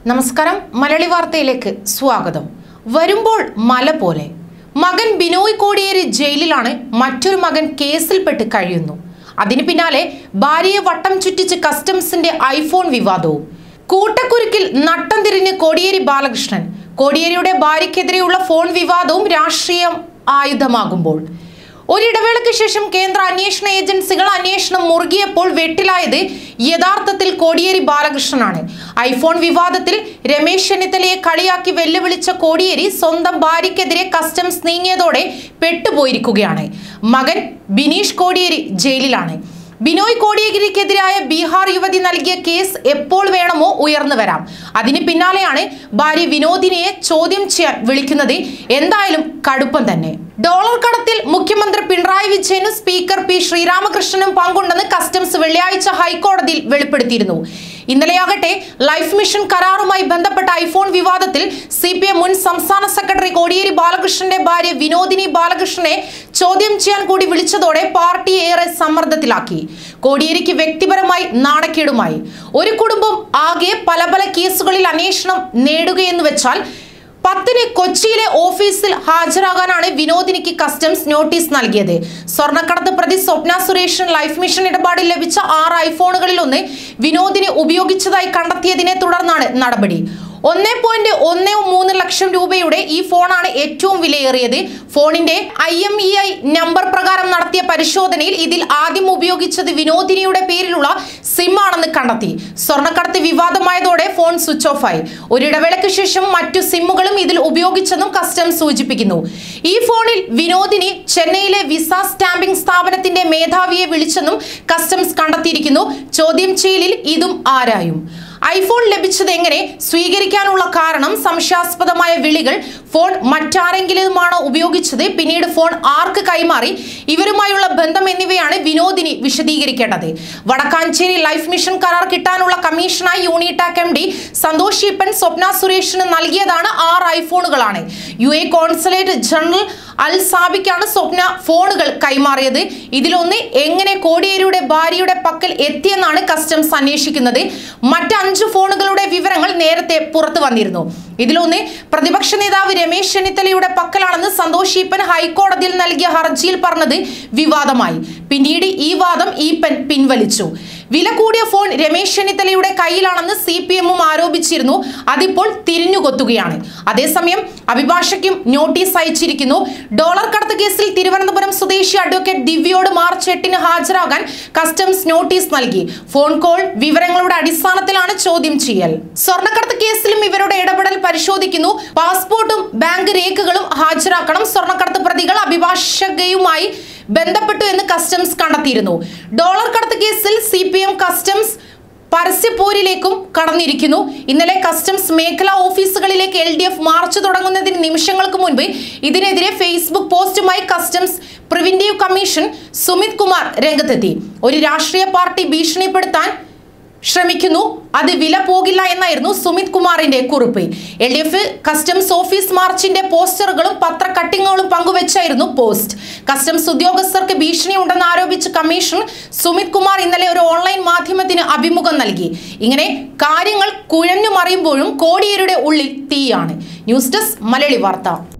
നമസ്കാരം മലയാളി വാർത്തയിലേക്ക് സ്വാഗതം വരുമ്പോൾ മല പോലെ മകൻ ബിനോയ് കോടിയേരി ജയിലിലാണ് മറ്റൊരു മകൻ കേസിൽപ്പെട്ട് കഴിയുന്നു അതിന് പിന്നാലെ ഭാര്യയെ വട്ടം ചുറ്റിച്ച് കസ്റ്റംസിന്റെ ഐഫോൺ വിവാദവും കൂട്ടക്കുരുക്കിൽ നട്ടം തിരിഞ്ഞ് കോടിയേരി ബാലകൃഷ്ണൻ കോടിയേരിയുടെ ഭാര്യയ്ക്കെതിരെയുള്ള ഫോൺ വിവാദവും രാഷ്ട്രീയം ആയുധമാകുമ്പോൾ ഒരിടവേളയ്ക്ക് ശേഷം കേന്ദ്ര അന്വേഷണ ഏജൻസികൾ അന്വേഷണം മുറുകിയപ്പോൾ വെട്ടിലായത് യഥാർത്ഥത്തിൽ കോടിയേരി ബാലകൃഷ്ണനാണ് ഐഫോൺ വിവാദത്തിൽ രമേശ് ചെന്നിത്തലയെ കളിയാക്കി വെല്ലുവിളിച്ച കോടിയേരി സ്വന്തം ഭാര്യയ്ക്കെതിരെ കസ്റ്റംസ് നീങ്ങിയതോടെ പെട്ടുപോയിരിക്കുകയാണ് മകൻ ബിനീഷ് കോടിയേരി ജയിലിലാണ് ബിനോയ് കോടിയേരിക്കെതിരായ ബീഹാർ യുവതി നൽകിയ കേസ് എപ്പോൾ വേണമോ ഉയർന്നു വരാം അതിന് പിന്നാലെയാണ് ഭാര്യ വിനോദിനിയെ ചോദ്യം ചെയ്യാൻ വിളിക്കുന്നത് എന്തായാലും കടുപ്പം തന്നെ ഡോളർ കടത്തിൽ മുഖ്യമന്ത്രി പിണറായി വിജയനും സ്പീക്കർ പി ശ്രീരാമകൃഷ്ണനും പങ്കുണ്ടെന്ന് കസ്റ്റംസ് വെള്ളിയാഴ്ച ഹൈക്കോടതിയിൽ വെളിപ്പെടുത്തിയിരുന്നു ഇന്നലെയാകട്ടെ ലൈഫ് മിഷൻ കരാറുമായി ബന്ധപ്പെട്ട ഐഫോൺ വിവാദത്തിൽ സി പി എം മുൻ സംസ്ഥാന സെക്രട്ടറി കോടിയേരി ബാലകൃഷ്ണന്റെ ഭാര്യ വിനോദിനി ബാലകൃഷ്ണനെ ചോദ്യം ചെയ്യാൻ കൂടി വിളിച്ചതോടെ പാർട്ടി ഏറെ സമ്മർദ്ദത്തിലാക്കി കോടിയേരിക്ക് വ്യക്തിപരമായി നാണക്കേടുമായി ഒരു കുടുംബം ആകെ പല പല കേസുകളിൽ അന്വേഷണം നേടുകയെന്ന് വെച്ചാൽ പത്തിന് കൊച്ചിയിലെ ഓഫീസിൽ ഹാജരാകാനാണ് വിനോദിനിക്ക് കസ്റ്റംസ് നോട്ടീസ് നൽകിയത് സ്വർണ്ണക്കടത്ത് പ്രതി സ്വപ്ന സുരേഷിന് ലൈഫ് മിഷൻ ഇടപാടിൽ ലഭിച്ച ആറ് ഐഫോണുകളിൽ ഒന്ന് വിനോദിനി ഉപയോഗിച്ചതായി കണ്ടെത്തിയതിനെ തുടർന്നാണ് നടപടി ഒന്നേ പോയിന്റ് ഒന്ന് മൂന്ന് ലക്ഷം രൂപയുടെ ഈ ഫോണാണ് ഏറ്റവും വിലയേറിയത് ഫോണിന്റെ I M E I number പ്രകാരം നടത്തിയ പരിശോധനയിൽ ഇതിൽ ആദ്യം ഉപയോഗിച്ചത് വിനോദിനിയുടെ പേരിലുള്ള സിം ആണെന്ന് കണ്ടെത്തി സ്വർണ്ണക്കടത്ത് വിവാദമായതോടെ ഫോൺ സ്വിച്ച് ഓഫ് ആയി ഒരിടവേളയ്ക്ക് ശേഷം മറ്റു സിമ്മുകളും ഇതിൽ ഉപയോഗിച്ചെന്നും കസ്റ്റംസ് സൂചിപ്പിക്കുന്നു ഈ ഫോണിൽ വിനോദിനി ചെന്നൈയിലെ വിസ സ്റ്റാമ്പിംഗ് സ്ഥാപനത്തിന്റെ മേധാവിയെ വിളിച്ചെന്നും കസ്റ്റംസ് കണ്ടെത്തിയിരിക്കുന്നു ചോദ്യം ചെയ്യലിൽ ഇതും ആരായും ഐഫോൺ ലഭിച്ചത് എങ്ങനെ സ്വീകരിക്കാനുള്ള കാരണം സംശയാസ്പദമായ വിളികൾ ഫോൺ മറ്റാരെങ്കിലുമാണോ ഉപയോഗിച്ചത് പിന്നീട് ഫോൺ ആർക്ക് കൈമാറി ഇവരുമായുള്ള ബന്ധം എന്നിവയാണ് വിനോദിനി വിശദീകരിക്കേണ്ടത് വടക്കാഞ്ചേരി ലൈഫ് മിഷൻ കരാർ കിട്ടാനുള്ള കമ്മീഷനായി Unitac M D Santhosh Eapen Swapna സുരേഷിന് നൽകിയതാണ് ആറ് ഐഫോണുകളാണ് U A consulate general Al സാബിക്കാണ് സ്വപ്ന ഫോണുകൾ കൈമാറിയത് ഇതിലൊന്ന് എങ്ങനെ കോടിയേരിയുടെ ഭാര്യയുടെ പക്കൽ എത്തിയെന്നാണ് കസ്റ്റംസ് അന്വേഷിക്കുന്നത് മറ്റ് അഞ്ച് ഫോണുകളുടെ വിവരങ്ങൾ നേരത്തെ പുറത്തു വന്നിരുന്നു ഇതിലൊന്ന് പ്രതിപക്ഷ നേതാവ് രമേശ് ചെന്നിത്തലയുടെ പക്കലാണെന്ന് സന്തോഷ് ഈപ്പൻ ഹൈക്കോടതിയിൽ നൽകിയ ഹർജിയിൽ പറഞ്ഞത് വിവാദമായി പിന്നീട് ഈ വാദം ഈപ്പൻ പിൻവലിച്ചു വില കൂടിയ ഫോൺ രമേശ് ചെന്നിത്തലയുടെ കയ്യിലാണെന്ന് സി പി എമ്മും ആരോപിച്ചിരുന്നു അതിപ്പോൾ തിരിഞ്ഞുകൊത്തുകയാണ് അതേസമയം അഭിഭാഷയ്ക്കും നോട്ടീസ് അയച്ചിരിക്കുന്നു ഡോളർ കടത്ത് കേസിൽ തിരുവനന്തപുരം സ്വദേശി അഡ്വക്കേറ്റ് ദിവ്യയോട് മാർച്ച് എട്ടിന് ഹാജരാകാൻ കസ്റ്റംസ് നോട്ടീസ് നൽകി ഫോൺ കോൾ വിവരങ്ങളുടെ അടിസ്ഥാനത്തിലാണ് ചോദ്യം ചെയ്യൽ സ്വർണ്ണക്കടത്ത് കേസിലും ഇവരുടെ ഇടപെടൽ പരിശോധിക്കുന്നു പാസ്പോർട്ടും ബാങ്ക് രേഖകളും ഹാജരാക്കണം സ്വർണ്ണക്കടത്ത് പ്രതികൾ അഭിഭാഷകയുമായി ബന്ധപ്പെട്ടു എന്ന് കസ്റ്റംസ് കണ്ടെത്തിയിരുന്നു ഡോളർ കടത്ത് കേസിൽ സി പി എം കസ്റ്റംസ് പരസ്യപ്പോരിലേക്കും കടന്നിരിക്കുന്നു ഇന്നലെ കസ്റ്റംസ് മേഖലാ ഓഫീസുകളിലേക്ക് എൽ ഡി എഫ് മാർച്ച് തുടങ്ങുന്നതിന് നിമിഷങ്ങൾക്ക് മുൻപ് ഇതിനെതിരെ ഫേസ്ബുക്ക് പോസ്റ്റുമായി customs preventive commission Sumit Kumar രംഗത്തെത്തി ഒരു രാഷ്ട്രീയ പാർട്ടി ഭീഷണിപ്പെടുത്താൻ ശ്രമിക്കുന്നു അത് വില പോകില്ല എന്നായിരുന്നു സുമിത് കുമാറിന്റെ കുറിപ്പ് L D F customs office മാർച്ചിന്റെ പോസ്റ്ററുകളും പത്ര കട്ടിങ്ങുകളും പങ്കുവച്ചായിരുന്നു പോസ്റ്റ് കസ്റ്റംസ് ഉദ്യോഗസ്ഥർക്ക് ഭീഷണി ഉണ്ടെന്ന് ആരോപിച്ച് കമ്മീഷൻ സുമിത് കുമാർ ഇന്നലെ ഒരു ഓൺലൈൻ മാധ്യമത്തിന് അഭിമുഖം നൽകി ഇങ്ങനെ കാര്യങ്ങൾ കുഴഞ്ഞു മറിയുമ്പോഴും കോടിയേരുടെ ഉള്ളിൽ തീയാണ് ന്യൂസ് ഡെസ്ക് മലയാളി വാർത്ത